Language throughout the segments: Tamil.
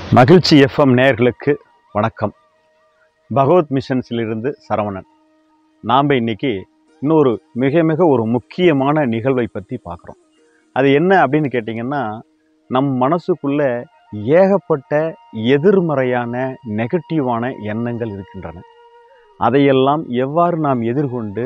மகிழ்ச்சி எஃப்எம் நேயர்களுக்கு வணக்கம் பகவத் மிஷன்ஸிலிருந்து சரவணன் நாம் இன்னைக்கு இன்னொரு மிக மிக ஒரு முக்கியமான நிகழ்வை பற்றி பார்க்குறோம் அது என்ன அப்படின்னு கேட்டிங்கன்னா நம் மனசுக்குள்ள ஏகப்பட்ட எதிர்மறையான நெகட்டிவான எண்ணங்கள் இருக்கின்றன அதையெல்லாம் எவ்வாறு நாம் எதிர்கொண்டு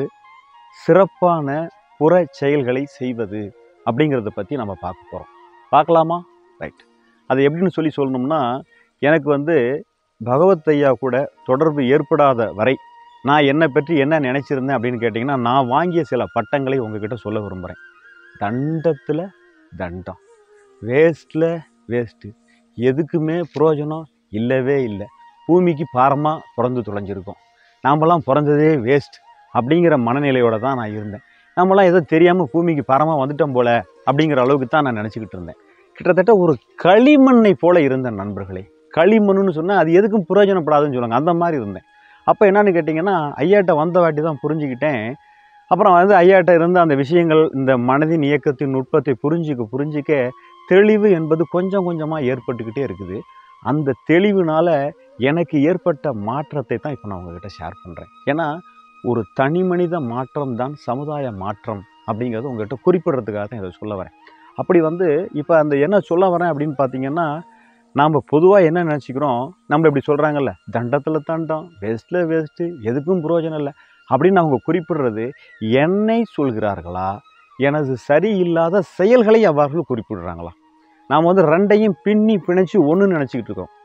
சிறப்பான புற செயல்களை செய்வது அப்படிங்கிறத பற்றி நம்ம பார்க்க போகிறோம் பார்க்கலாமா ரைட் அது எப்படின்னு சொல்லி சொல்லணும்னா எனக்கு வந்து பகவத் ஐயா கூட தொடர்பு ஏற்படாத வரை நான் என்னை பற்றி என்ன நினச்சிருந்தேன் அப்படின்னு கேட்டிங்கன்னா நான் வாங்கிய சில பட்டங்களை உங்ககிட்ட சொல்ல விரும்புகிறேன் தண்டத்தில் தண்டம் வேஸ்ட்டில் வேஸ்ட்டு எதுக்குமே பிரயோஜனம் இல்லவே இல்லை பூமிக்கு பாரமாக பிறந்து தொலைஞ்சிருக்கோம் நாமெல்லாம் பிறந்ததே வேஸ்ட் அப்படிங்கிற மனநிலையோட தான் நான் இருந்தேன் நம்மலாம் ஏதோ தெரியாமல் பூமிக்கு பாரமாக வந்துட்டோம் போல அப்படிங்கிற அளவுக்கு தான் நான் நினச்சிக்கிட்டு இருந்தேன் கிட்டத்தட்ட ஒரு களிமண்ணை போல இருந்த நண்பர்களே களிமண்ணுன்னு சொன்னால் அது எதுக்கும் பிரயோஜனப்படாதுன்னு சொல்லுவாங்க அந்த மாதிரி இருந்தேன் அப்போ என்னன்னு கேட்டிங்கன்னா ஐயாட்ட வந்த வாட்டி தான் புரிஞ்சுக்கிட்டேன் அப்புறம் வந்து ஐயாட்ட இருந்த அந்த விஷயங்கள் இந்த மனதின் இயக்கத்தின் நுட்பத்தை புரிஞ்சிக்க புரிஞ்சிக்க தெளிவு என்பது கொஞ்சம் கொஞ்சமாக ஏற்பட்டுக்கிட்டே இருக்குது அந்த தெளிவுனால எனக்கு ஏற்பட்ட மாற்றத்தை தான் இப்போ நான் உங்ககிட்ட ஷேர் பண்ணுறேன் ஏன்னா ஒரு தனி மனித மாற்றம் தான் சமுதாய மாற்றம் அப்படிங்கிறது உங்ககிட்ட குறிப்பிடுறதுக்காக தான் இதை சொல்ல வரேன் அப்படி வந்து இப்போ அந்த என்ன சொல்ல வரேன் அப்படின்னு பார்த்தீங்கன்னா நாம் பொதுவாக என்ன நினச்சிக்கிறோம் நம்ம இப்படி சொல்கிறாங்கல்ல தண்டத்தில் தண்டம் வேஸ்ட்டில் வேஸ்ட்டு எதுக்கும் பிரயோஜனம் இல்லை அப்படின்னு அவங்க குறிப்பிடுறது என்னை சொல்கிறார்களா எனது சரியில்லாத செயல்களை அவர்கள் குறிப்பிடுறாங்களா நாம் வந்து ரெண்டையும் பின்னி பிணைச்சி ஒன்று நினச்சிக்கிட்டு இருக்கோம்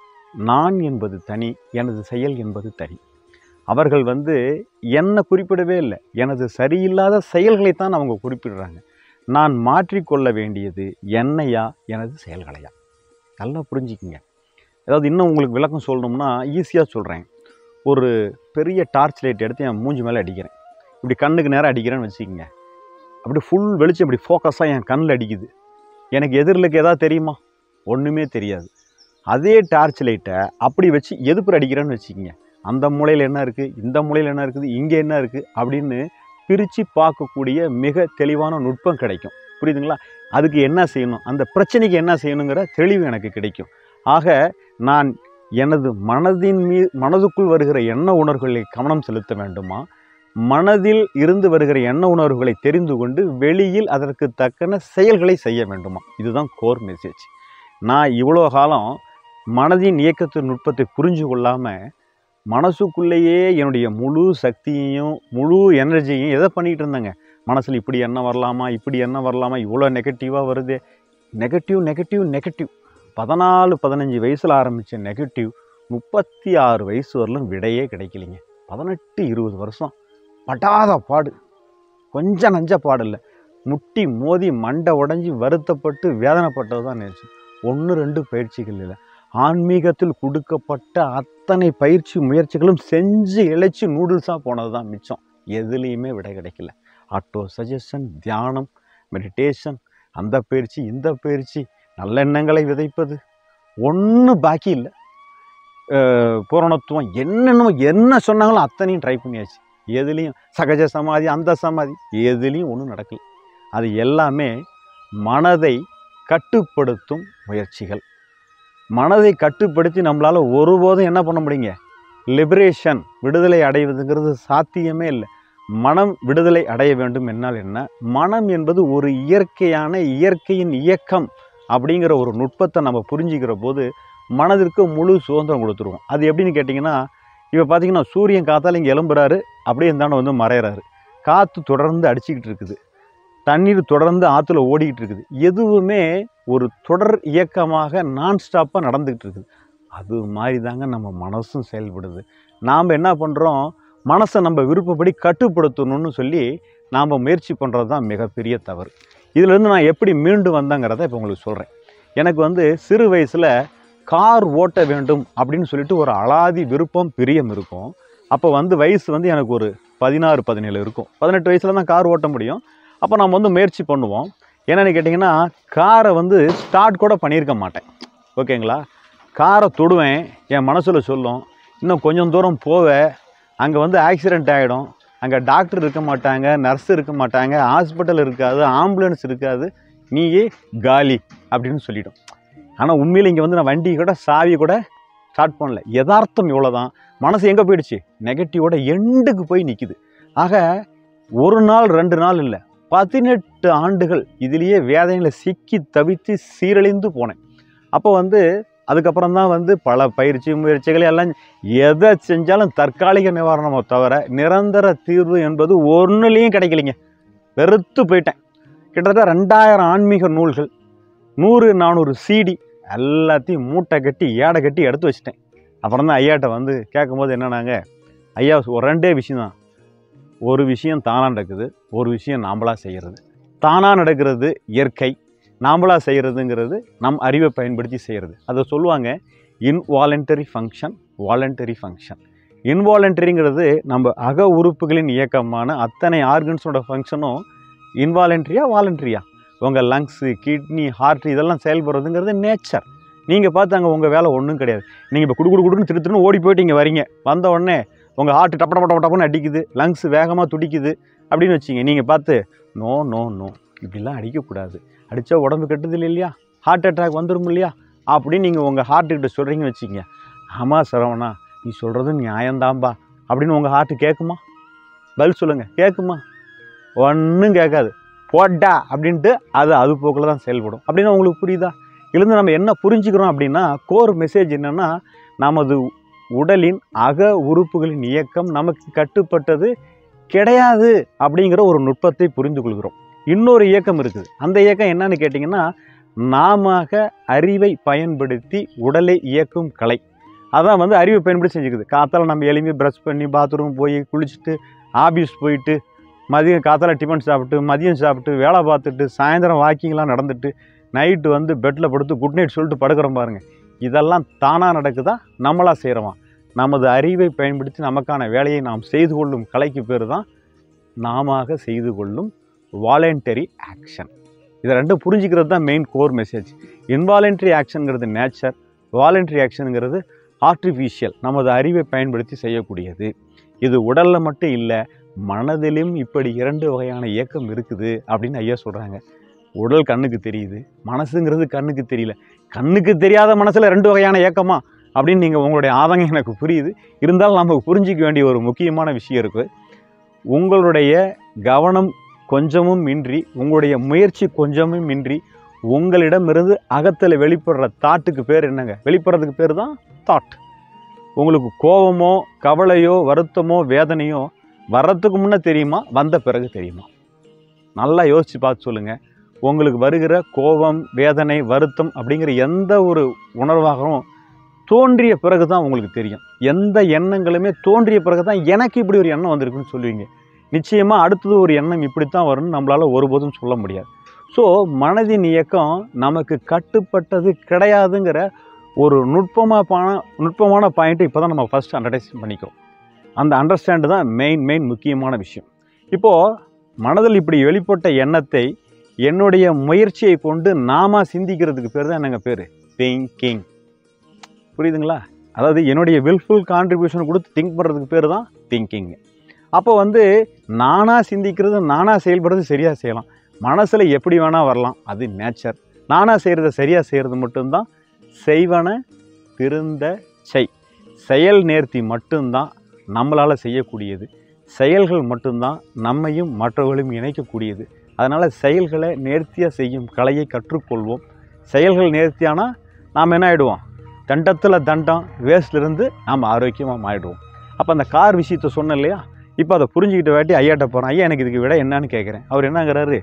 நான் என்பது தனி எனது செயல் என்பது தனி அவர்கள் வந்து என்னை குறிப்பிடவே இல்லை எனது சரியில்லாத செயல்களை தான் அவங்க குறிப்பிடுறாங்க நான் மாற்றிக்கொள்ள வேண்டியது என்னையா எனது செயல்களையா நல்லா புரிஞ்சுக்கிங்க அதாவது இன்னும் உங்களுக்கு விளக்கம் சொல்லணும்னா ஈஸியாக சொல்கிறேன் ஒரு பெரிய டார்ச் லைட் எடுத்து என் மூஞ்சி மேலே அடிக்கிறேன் இப்படி கண்ணுக்கு நேரம் அடிக்கிறேன்னு வச்சுக்கோங்க அப்படி ஃபுல் வெளிச்சம் இப்படி ஃபோக்கஸாக என் கண்ணில் அடிக்குது எனக்கு எதிரிலுக்கு எதாவது தெரியுமா ஒன்றுமே தெரியாது அதே டார்ச் லைட்டை அப்படி வச்சு எதுப்புற அடிக்கிறேன்னு வச்சுக்கோங்க அந்த மூலையில் என்ன இருக்குது இந்த மூலையில் என்ன இருக்குது இங்கே என்ன இருக்குது அப்படின்னு பிரித்து பார்க்கக்கூடிய மிக தெளிவான நுட்பம் கிடைக்கும் புரியுதுங்களா அதுக்கு என்ன செய்யணும் அந்த பிரச்சனைக்கு என்ன செய்யணுங்கிற தெளிவு எனக்கு கிடைக்கும் ஆக நான் எனது மனதின் மீ மனதுக்குள் வருகிற எண்ண உணர்வுகளை கவனம் செலுத்த வேண்டுமா மனதில் இருந்து வருகிற எண்ண உணர்வுகளை தெரிந்து கொண்டு வெளியில் அதற்கு தக்கன செயல்களை செய்ய வேண்டுமா இதுதான் கோர் மெசேஜ் நான் இவ்வளோ காலம் மனதின் இயக்கத்தின் நுட்பத்தை புரிஞ்சு கொள்ளாமல் மனசுக்குள்ளேயே என்னுடைய முழு சக்தியையும் முழு எனர்ஜியையும் எதை பண்ணிகிட்டு இருந்தேங்க மனசில் இப்படி என்ன வரலாமா இப்படி என்ன வரலாமா இவ்வளோ நெகட்டிவாக வருது நெகட்டிவ் நெகட்டிவ் நெகட்டிவ் பதினாலு பதினஞ்சு வயசில் ஆரம்பித்த நெகட்டிவ் முப்பத்தி ஆறு வயசு வரலும் விடையே கிடைக்கலைங்க பதினெட்டு இருபது வருஷம் படாத பாடு கொஞ்சம் நஞ்ச பாடு இல்லை முட்டி மோதி மண்டை உடஞ்சி வருத்தப்பட்டு வேதனைப்பட்டது தான் நினச்சி ஒன்று ரெண்டு பயிற்சிகள் இல்லை ஆன்மீகத்தில் கொடுக்கப்பட்ட அத்தனை பயிற்சி முயற்சிகளும் செஞ்சு இழைச்சி நூடுல்ஸாக போனது தான் மிச்சம் எதுலேயுமே விடை கிடைக்கல ஆட்டோ சஜஷன் தியானம் மெடிடேஷன் அந்த பயிற்சி இந்த பயிற்சி நல்லெண்ணங்களை விதைப்பது ஒன்றும் பாக்கி இல்லை அஹ் பூரணத்துவம் என்னென்னமோ என்ன சொன்னாங்களோ அத்தனையும் ட்ரை பண்ணியாச்சு எதுலேயும் சகஜ சமாதி அந்த சமாதி எதுலேயும் ஒன்றும் நடக்கல அது எல்லாமே மனதை கட்டுப்படுத்தும் முயற்சிகள் மனதை கட்டுப்படுத்தி நம்மளால் ஒருபோதும் என்ன பண்ண முடியுங்க லிபரேஷன் விடுதலை அடைவதுங்கிறது சாத்தியமே இல்லை மனம் விடுதலை அடைய வேண்டும் என்னால் என்ன மனம் என்பது ஒரு இயற்கையான இயற்கையின் இயக்கம் அப்படிங்கிற ஒரு நுட்பத்தை நம்ம புரிஞ்சுக்கிற போது மனதிற்கு முழு சுதந்திரம் கொடுத்துருவோம் அது எப்படின்னு கேட்டிங்கன்னா இப்போ பார்த்தீங்கன்னா சூரியன் காத்தால் இங்கே எலும்புறாரு அப்படியே இருந்தாண்ட வந்து மறையிறாரு காற்று தொடர்ந்து அடிச்சுக்கிட்டு இருக்குது தண்ணீர் தொடர்ந்து ஆற்றுல ஓடிக்கிட்டு இருக்குது எதுவுமே ஒரு தொடர் இயக்கமாக நான் ஸ்டாப்பாக நடந்துக்கிட்டு இருக்குது அது மாதிரி தாங்க நம்ம மனசும் செயல்படுது நாம் என்ன பண்ணுறோம் மனசை நம்ம விருப்பப்படி கட்டுப்படுத்தணும்னு சொல்லி நாம் முயற்சி பண்ணுறது தான் மிகப்பெரிய தவறு இதிலேருந்து நான் எப்படி மீண்டு வந்தேங்கிறத இப்போ உங்களுக்கு சொல்கிறேன் எனக்கு வந்து சிறு வயசில் கார் ஓட்ட வேண்டும் அப்படின்னு சொல்லிட்டு ஒரு அலாதி விருப்பம் பிரியம் இருக்கும் அப்போ வந்து வயசு வந்து எனக்கு ஒரு பதினாறு பதினேழு இருக்கும் பதினெட்டு வயசில் தான் கார் ஓட்ட முடியும் அப்போ நம்ம வந்து முயற்சி பண்ணுவோம் என்னென்னு கேட்டிங்கன்னா காரை வந்து ஸ்டார்ட் கூட பண்ணியிருக்க மாட்டேன் ஓகேங்களா காரை தொடுவேன் என் மனசில் சொல்லும் இன்னும் கொஞ்சம் தூரம் போவ அங்கே வந்து ஆக்சிடெண்ட் ஆகிடும் அங்கே டாக்டர் இருக்க மாட்டாங்க நர்ஸ் இருக்க மாட்டாங்க ஹாஸ்பிட்டல் இருக்காது ஆம்புலன்ஸ் இருக்காது நீயே காலி அப்படின்னு சொல்லிடும் ஆனால் உண்மையில் இங்கே வந்து நான் வண்டி கூட சாவி கூட ஸ்டார்ட் பண்ணல யதார்த்தம் இவ்வளோதான் மனசு எங்கே போயிடுச்சு நெகட்டிவோட எண்டுக்கு போய் நிற்கிது ஆக ஒரு நாள் ரெண்டு நாள் இல்லை பதினெட்டு ஆண்டுகள் இதுலேயே வேதனையில் சிக்கி தவித்து சீரழிந்து போனேன் அப்போ வந்து அதுக்கப்புறம் தான் வந்து பல பயிற்சி முயற்சிகள் எல்லாம் எதை செஞ்சாலும் தற்காலிக நிவாரணமோ தவிர நிரந்தர தீர்வு என்பது ஒன்றுலேயும் கிடைக்கலைங்க வெறுத்து போயிட்டேன் கிட்டத்தட்ட ரெண்டாயிரம் ஆன்மீக நூல்கள் நூறு நானூறு சிடி எல்லாத்தையும் மூட்டை கட்டி ஏடை கட்டி எடுத்து வச்சிட்டேன் அப்புறம் தான் ஐயாட்ட வந்து கேட்கும்போது என்னன்னாங்க ஐயா ஒரு ரெண்டே விஷயம்தான் ஒரு விஷயம் தானாக நடக்குது ஒரு விஷயம் நாம்பளாக செய்கிறது தானாக நடக்கிறது இயற்கை நாம்பளாக செய்கிறதுங்கிறது நம் அறிவை பயன்படுத்தி செய்கிறது அதை சொல்லுவாங்க இன்வாலண்டரி ஃபங்க்ஷன் வாலண்டரி ஃபங்க்ஷன் இன்வாலண்டரிங்கிறது நம்ம அக உறுப்புகளின் இயக்கமான அத்தனை ஆர்கன்ஸோட ஃபங்க்ஷனும் இன்வாலண்டரியா வாலண்டரியா உங்கள் லங்ஸு கிட்னி ஹார்ட் இதெல்லாம் செயல்படுறதுங்கிறது நேச்சர் நீங்கள் பார்த்து அங்கே உங்கள் வேலை ஒன்றும் கிடையாது நீங்கள் இப்போ குடு குடு குடுன்னு திரு திருன்னு ஓடி போயிட்டு இங்கே வரீங்க வந்த உடனே உங்கள் ஹார்ட் டப்ப டப்ப டப்ப டப்புன்னு அடிக்குது லங்ஸ் வேகமாக துடிக்குது அப்படின்னு வச்சிங்க நீங்கள் பார்த்து நோ நோ நோ இப்படிலாம் அடிக்கக்கூடாது அடித்தா உடம்பு கெட்டதில்லை இல்லையா ஹார்ட் அட்டாக் வந்துடும் இல்லையா அப்படின்னு நீங்கள் உங்கள் ஹார்ட்டுக்கிட்ட சொல்கிறீங்கன்னு வச்சுக்கங்க ஆமாம் சரவணா நீ சொல்கிறது நியாயம்தான்பா அப்படின்னு உங்கள் ஹார்ட்டு கேட்குமா பதில் சொல்லுங்கள் கேட்குமா ஒன்றும் கேட்காது போட்டா அப்படின்ட்டு அது அது போக்கில் தான் செயல்படும் அப்படின்னா உங்களுக்கு புரியுதா இதுலேருந்து நம்ம என்ன புரிஞ்சுக்கிறோம் அப்படின்னா கோர் மெசேஜ் என்னென்னா நமது உடலின் அக உறுப்புகளின் இயக்கம் நமக்கு கட்டுப்பட்டது கிடையாது அப்படிங்கிற ஒரு நுட்பத்தை புரிந்து கொள்கிறோம் இன்னொரு இயக்கம் இருக்குது அந்த இயக்கம் என்னன்னு கேட்டிங்கன்னா நாம அறிவை பயன்படுத்தி உடலை இயக்கும் கலை அதான் வந்து அறிவை பயன்படுத்தி செஞ்சுக்குது காத்தால நம்ம எளிமையாக ப்ரஷ் பண்ணி பாத்ரூம் போய் குளிச்சுட்டு ஆஃபீஸ் போயிட்டு மதியம் காத்தால டிஃபன் சாப்பிட்டு மதியம் சாப்பிட்டு வேலை பார்த்துட்டு சாயந்தரம் வாக்கிங்லாம் நடந்துட்டு நைட்டு வந்து பெட்டில் படுத்து குட் நைட் சொல்லிட்டு படுக்கிறோம் பாருங்க இதெல்லாம் தானாக நடக்குதா நம்மளாக செய்கிறோமா நமது அறிவை பயன்படுத்தி நமக்கான வேலையை நாம் செய்து கொள்ளும் கலைக்கு பேர் தான் நாம செய்து கொள்ளும் வாலண்டரி ஆக்ஷன் இதை ரெண்டும் புரிஞ்சுக்கிறது தான் மெயின் கோர் மெசேஜ் இன்வாலண்டரி ஆக்ஷனுங்கிறது நேச்சர் வாலண்டரி ஆக்ஷனுங்கிறது ஆர்டிஃபிஷியல் நமது அறிவை பயன்படுத்தி செய்யக்கூடியது இது உடலில் மட்டும் இல்லை மனதிலும் இப்படி இரண்டு வகையான இயக்கம் இருக்குது அப்படின்னு ஐயா சொல்கிறாங்க உடல் கண்ணுக்கு தெரியுது மனசுங்கிறது கண்ணுக்கு தெரியல கண்ணுக்கு தெரியாத மனசில் ரெண்டு வகையான இயக்கமா அப்படின்னு நீங்கள் உங்களுடைய ஆதங்கம் எனக்கு புரியுது இருந்தாலும் நமக்கு புரிஞ்சிக்க வேண்டிய ஒரு முக்கியமான விஷயம் இருக்குது உங்களுடைய கவனம் கொஞ்சமும் இன்றி உங்களுடைய முயற்சி கொஞ்சமும் இன்றி உங்களிடமிருந்து அகத்தில் வெளிப்படுற தாட்டுக்கு பேர் என்னங்க வெளிப்படுறதுக்கு பேர் தான் தாட் உங்களுக்கு கோபமோ கவலையோ வருத்தமோ வேதனையோ வர்றதுக்கு முன்னே தெரியுமா வந்த பிறகு தெரியுமா நல்லா யோசித்து பார்த்து சொல்லுங்கள் உங்களுக்கு வருகிற கோபம் வேதனை வருத்தம் அப்படிங்கிற எந்த ஒரு உணர்வாகவும் தோன்றிய பிறகு தான் உங்களுக்கு தெரியும் எந்த எண்ணங்களுமே தோன்றிய பிறகு தான் எனக்கு இப்படி ஒரு எண்ணம் வந்திருக்குன்னு சொல்லுவீங்க நிச்சயமாக அடுத்தது ஒரு எண்ணம் இப்படித்தான் வரும்னு நம்மளால் ஒருபோதும் சொல்ல முடியாது ஸோ மனதின் இயக்கம் நமக்கு கட்டுப்பட்டது கிடையாதுங்கிற ஒரு நுட்பமாக பான நுட்பமான பாயிண்ட்டை இப்போ தான் நம்ம ஃபஸ்ட் அண்டர்டைஸ் பண்ணிக்கிறோம் அந்த அண்டர்ஸ்டாண்டு தான் மெயின் மெயின் முக்கியமான விஷயம் இப்போது மனதில் இப்படி வெளிப்பட்ட எண்ணத்தை என்னுடைய முயற்சியை கொண்டு நாம சிந்திக்கிறதுக்கு பேர் தான் என்னங்க பேர் திங்கிங் புரியுதுங்களா அதாவது என்னுடைய வில்ஃபுல் கான்ட்ரிபியூஷன் கொடுத்து திங்க் பண்ணுறதுக்கு பேர் தான் திங்கிங் அப்போ வந்து நானாக சிந்திக்கிறது நானாக செயல்படுறது சரியாக செய்யலாம் மனசில் எப்படி வேணால் வரலாம் அது நேச்சர் நானாக செய்கிறத சரியாக செய்கிறது மட்டும்தான் செய்வன திருந்த செய் செயல் நேர்த்தி மட்டும்தான் நம்மளால் செய்யக்கூடியது செயல்கள் மட்டும்தான் நம்மையும் மற்றவர்களையும் இணைக்கக்கூடியது அதனால் செயல்களை நேர்த்தியாக செய்யும் கலையை கற்றுக்கொள்வோம் செயல்கள் நேர்த்தியானா நாம் என்ன ஆகிடுவோம் தண்டத்தில் தண்டம் வேஸ்ட்லேருந்து நாம் ஆரோக்கியமாக மாறிடுவோம் அப்போ அந்த கார் விஷயத்த சொன்னேன் இல்லையா இப்போ அதை புரிஞ்சுக்கிட்ட வாட்டி ஐயாட்ட போகிறேன் ஐயா எனக்கு இதுக்கு விட என்னன்னு கேட்குறேன் அவர் என்னங்கிறாரு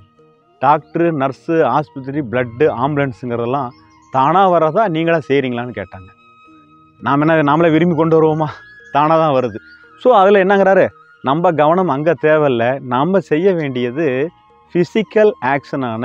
டாக்டரு நர்ஸு ஆஸ்பத்திரி பிளட்டு ஆம்புலன்ஸுங்கிறதெல்லாம் தானாக வர்றதா நீங்களாக செய்கிறீங்களான்னு கேட்டாங்க நாம் என்ன நாமளே விரும்பி கொண்டு வருவோமா தானாக தான் வருது ஸோ அதில் என்னங்கிறாரு நம்ம கவனம் அங்கே தேவையில்ல நம்ம செய்ய வேண்டியது ஃபிசிக்கல் ஆக்ஷனான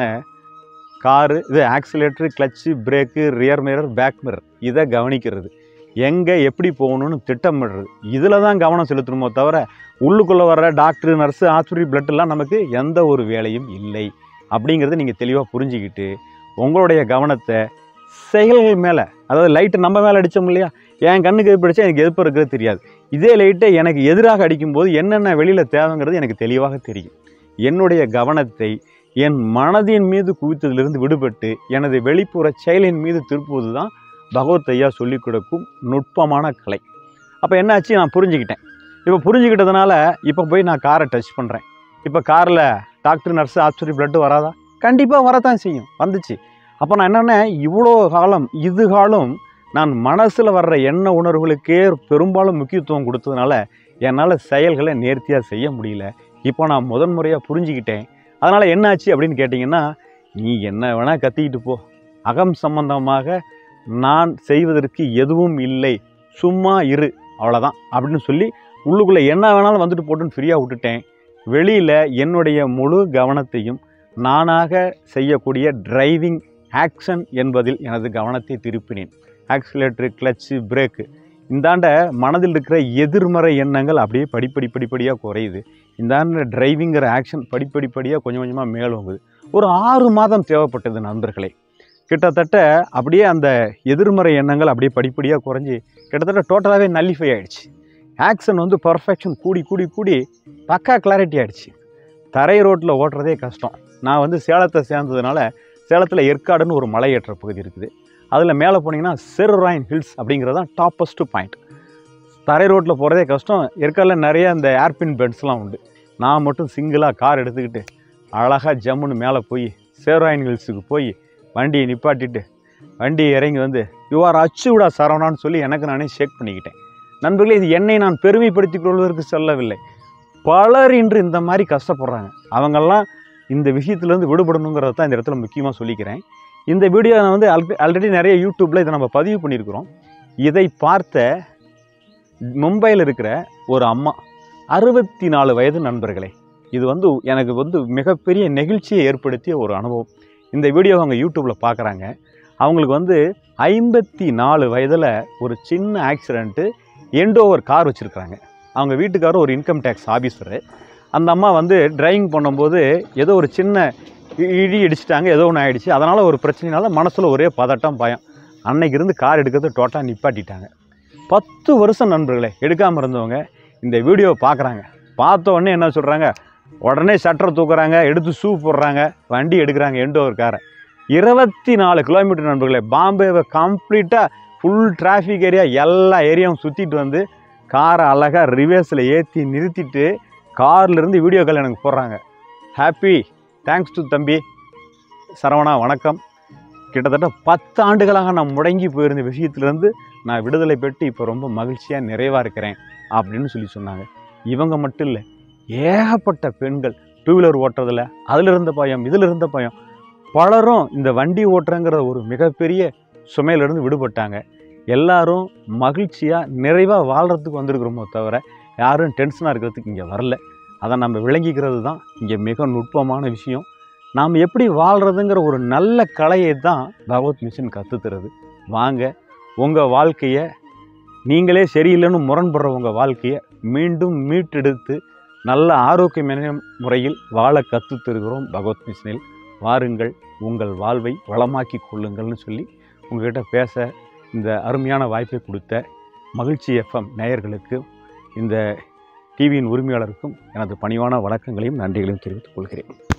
காரு இது accelerator clutch brake rear mirror back mirror இதை கவனிக்கிறது எங்கே எப்படி போகணும்னு திட்டமிடுறது இதில் தான் கவனம் செலுத்தணுமோ தவிர உள்ளுக்குள்ளே வர்ற டாக்டரு நர்ஸு ஆஸ்பத்திரி பிளட்டெல்லாம் நமக்கு எந்த ஒரு வேலையும் இல்லை அப்படிங்கிறத நீங்கள் தெளிவாக புரிஞ்சுக்கிட்டு உங்களுடைய கவனத்தை செயல்கள் மேலே அதாவது லைட்டு நம்ம மேலே அடித்தோம் இல்லையா என் கண்ணுக்கு எது படித்தா எனக்கு எதிர்ப்பு இருக்கிறது தெரியாது இதே லைட்டை எனக்கு எதிராக அடிக்கும்போது என்னென்ன வெளியில் தேவைங்கிறது எனக்கு தெளிவாக தெரியும் என்னுடைய கவனத்தை என் மனதின் மீது குவித்ததிலிருந்து விடுபட்டு எனது வெளிப்புற செயலின் மீது திருப்புவது தான் பகவத் ஐயா சொல்லிக் கொடுக்கும் நுட்பமான கலை அப்போ என்னாச்சு நான் புரிஞ்சுக்கிட்டேன் இப்போ புரிஞ்சுக்கிட்டதுனால இப்போ போய் நான் காரை டச் பண்ணுறேன் இப்போ காரில் டாக்டர் நர்ஸு ஆஸ்பத்திரி பிளட்டு வராதா கண்டிப்பாக வரத்தான் செய்யும் வந்துச்சு அப்போ நான் என்னென்ன இவ்வளோ காலம் இது காலம் நான் மனசில் வர்ற எண்ண உணர்வுகளுக்கே பெரும்பாலும் முக்கியத்துவம் கொடுத்ததுனால என்னால் செயல்களை நேர்த்தியாக செய்ய முடியல இப்போ நான் முதன் முறையாக புரிஞ்சுக்கிட்டேன் அதனால் என்னாச்சு அப்படின்னு கேட்டிங்கன்னா நீ என்ன வேணால் கத்திக்கிட்டு போ அகம் சம்பந்தமாக நான் செய்வதற்கு எதுவும் இல்லை சும்மா இரு அவ்வளோதான் அப்படின்னு சொல்லி உள்ளுக்குள்ளே என்ன வேணாலும் வந்துட்டு போட்டுன்னு ஃப்ரீயாக விட்டுட்டேன் வெளியில் என்னுடைய முழு கவனத்தையும் நானாக செய்யக்கூடிய டிரைவிங் ஆக்ஷன் என்பதில் எனது கவனத்தை திருப்பினேன் ஆக்சிலேட்டரு கிளச்சு பிரேக்கு இந்தாண்ட மனதில் இருக்கிற எதிர்மறை எண்ணங்கள் அப்படியே படிப்படி படிப்படியாக குறையுது இந்தாண்ட டிரைவிங்கிற ஆக்ஷன் படிப்படிப்படியாக கொஞ்சம் கொஞ்சமாக மேலோங்குது ஒரு ஆறு மாதம் தேவைப்பட்டது நண்பர்களே கிட்டத்தட்ட அப்படியே அந்த எதிர்மறை எண்ணங்கள் அப்படியே படிப்படியாக குறைஞ்சி கிட்டத்தட்ட டோட்டலாகவே நல்லிஃபை ஆயிடுச்சு ஆக்ஷன் வந்து பர்ஃபெக்ஷன் கூடி கூடி கூடி பக்கா கிளாரிட்டி ஆயிடுச்சு தரை ரோட்டில் ஓட்டுறதே கஷ்டம் நான் வந்து சேலத்தை சேர்ந்ததுனால சேலத்தில் ஏற்காடுன்னு ஒரு மலையேற்ற பகுதி இருக்குது அதில் மேலே போனீங்கன்னா செர்ராயின் ஹில்ஸ் அப்படிங்கிறது தான் டாப்பஸ்ட்டு பாயிண்ட் தரை ரோட்டில் போகிறதே கஷ்டம் ஏற்காடில் நிறைய இந்த ஏர்பின் பெட்ஸ்லாம் உண்டு நான் மட்டும் சிங்கிளாக கார் எடுத்துக்கிட்டு அழகாக ஜம்முன்னு மேலே போய் சேராயின் ஹில்ஸுக்கு போய் வண்டியை நிப்பாட்டிட்டு வண்டியை இறங்கி வந்து யூ ஆர் அச்சுவிடா சரவணான்னு சொல்லி எனக்கு நானே ஷேக் பண்ணிக்கிட்டேன் நண்பர்களே இது என்னை நான் பெருமைப்படுத்திக் கொள்வதற்கு சொல்லவில்லை பலர் இன்று இந்த மாதிரி கஷ்டப்படுறாங்க அவங்கெல்லாம் இந்த விஷயத்துலேருந்து விடுபடணுங்கிறத தான் இந்த இடத்துல முக்கியமாக சொல்லிக்கிறேன் இந்த வீடியோ நான் வந்து ஆல்ரெடி நிறைய யூடியூப்பில் இதை நம்ம பதிவு பண்ணியிருக்கிறோம் இதை பார்த்த மும்பையில் இருக்கிற ஒரு அம்மா அறுபத்தி நாலு வயது நண்பர்களே இது வந்து எனக்கு வந்து மிகப்பெரிய நெகிழ்ச்சியை ஏற்படுத்திய ஒரு அனுபவம் இந்த வீடியோ அவங்க யூடியூப்பில் பார்க்குறாங்க அவங்களுக்கு வந்து ஐம்பத்தி நாலு வயதில் ஒரு சின்ன ஆக்சிடெண்ட்டு எண்டோவர் கார் வச்சுருக்காங்க அவங்க வீட்டுக்காரர் ஒரு இன்கம் டேக்ஸ் ஆஃபீஸரு அந்த அம்மா வந்து டிரைவிங் பண்ணும்போது ஏதோ ஒரு சின்ன இ- இடி இடிச்சிட்டாங்க ஏதோ ஒன்று ஆயிடுச்சு அதனால் ஒரு பிரச்சனைனால மனசில் ஒரே பதட்டம் பயம் அன்னைக்கு இருந்து கார் எடுக்கிறது டோட்டலாக நிப்பாட்டிட்டாங்க பத்து வருஷம் நண்பர்களே எடுக்காமல் இருந்தவங்க இந்த வீடியோவை பார்க்குறாங்க பார்த்த உடனே என்ன சொல்கிறாங்க உடனே சட்டரை தூக்குறாங்க எடுத்து ஷூ போடுறாங்க வண்டி எடுக்கிறாங்க எண்டோ ஒரு காரை இருபத்தி நாலு கிலோமீட்டர் நண்பர்களே பாம்பேவை கம்ப்ளீட்டாக ஃபுல் டிராஃபிக் ஏரியா எல்லா ஏரியாவும் சுற்றிட்டு வந்து காரை அழகாக ரிவர்ஸில் ஏற்றி நிறுத்திட்டு கார்லேருந்து வீடியோ கால் எனக்கு போடுறாங்க ஹாப்பி தேங்க்ஸ் டு தம்பி சரவணா வணக்கம் கிட்டத்தட்ட பத்து ஆண்டுகளாக நான் முடங்கி போயிருந்த விஷயத்துலேருந்து நான் விடுதலை பெற்று இப்போ ரொம்ப மகிழ்ச்சியாக நிறைவாக இருக்கிறேன் அப்படின்னு சொல்லி சொன்னாங்க இவங்க மட்டும் இல்லை ஏகப்பட்ட பெண்கள் டூ வீலர் ஓட்டுறதுல அதில் இருந்த பயம் இதில் இருந்த பயம் பலரும் இந்த வண்டி ஓட்டுறங்கிற ஒரு மிகப்பெரிய சுமையிலிருந்து விடுபட்டாங்க எல்லாரும் மகிழ்ச்சியாக நிறைவாக வாழ்கிறதுக்கு வந்திருக்கிறோமோ தவிர யாரும் டென்ஷனாக இருக்கிறதுக்கு இங்கே வரல அதை நம்ம விளங்கிக்கிறது தான் இங்கே மிக நுட்பமான விஷயம் நாம் எப்படி வாழ்கிறதுங்கிற ஒரு நல்ல கலையை தான் பகவத் மிஷன் கற்றுத்தருது வாங்க உங்கள் வாழ்க்கையை நீங்களே சரியில்லைன்னு முரண்படுற உங்கள் வாழ்க்கையை மீண்டும் மீட்டெடுத்து நல்ல ஆரோக்கியமான முறையில் வாழ கற்றுத் தருகிறோம் பகவத் மிஷனில் வாருங்கள் உங்கள் வாழ்வை வளமாக்கி கொள்ளுங்கள்னு சொல்லி உங்ககிட்ட பேச இந்த அருமையான வாய்ப்பை கொடுத்த மகிழ்ச்சி எஃப்எம் நேயர்களுக்கு இந்த டிவியின் உரிமையாளருக்கும் எனது பணிவான வணக்கங்களையும் நன்றிகளையும் தெரிவித்துக் கொள்கிறேன்